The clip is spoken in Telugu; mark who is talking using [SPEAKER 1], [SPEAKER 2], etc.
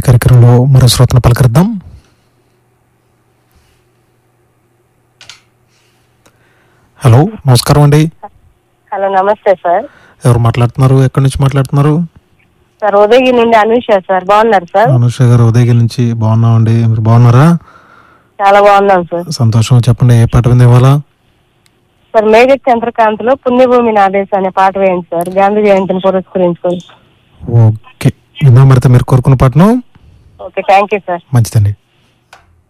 [SPEAKER 1] యువవాణి కార్యక్రమంలో మరో శ్రోతను పలకరిద్దాం హలో నమస్కారం అండి
[SPEAKER 2] హలో నమస్తే సార్
[SPEAKER 1] ఎవరు మాట్లాడుతున్నారు ఎక్కడి నుంచి మాట్లాడుతున్నారు
[SPEAKER 2] సార్ ఉదయగిరి నుండి అనుష సార్ బాగున్నారు సార్
[SPEAKER 1] అనుష గారు ఉదయగిరి నుంచి బాగున్నామండి మీరు బాగున్నారా
[SPEAKER 2] చాలా బాగున్నాం సార్
[SPEAKER 1] సంతోషం చెప్పండి ఏ పాట వింది ఇవాళ
[SPEAKER 2] సార్ మేజర్ చంద్రకాంత్ లో పుణ్యభూమి నాదేశ్ అనే పాట వేయండి సార్ గాంధీ జయంతిని పురస్కరించుకొని
[SPEAKER 1] ఓకే విందాం మరి మీరు కోరుకున్న పాటను
[SPEAKER 2] ఓకే థ్యాంక్ యూ సార్
[SPEAKER 1] మంచిదండి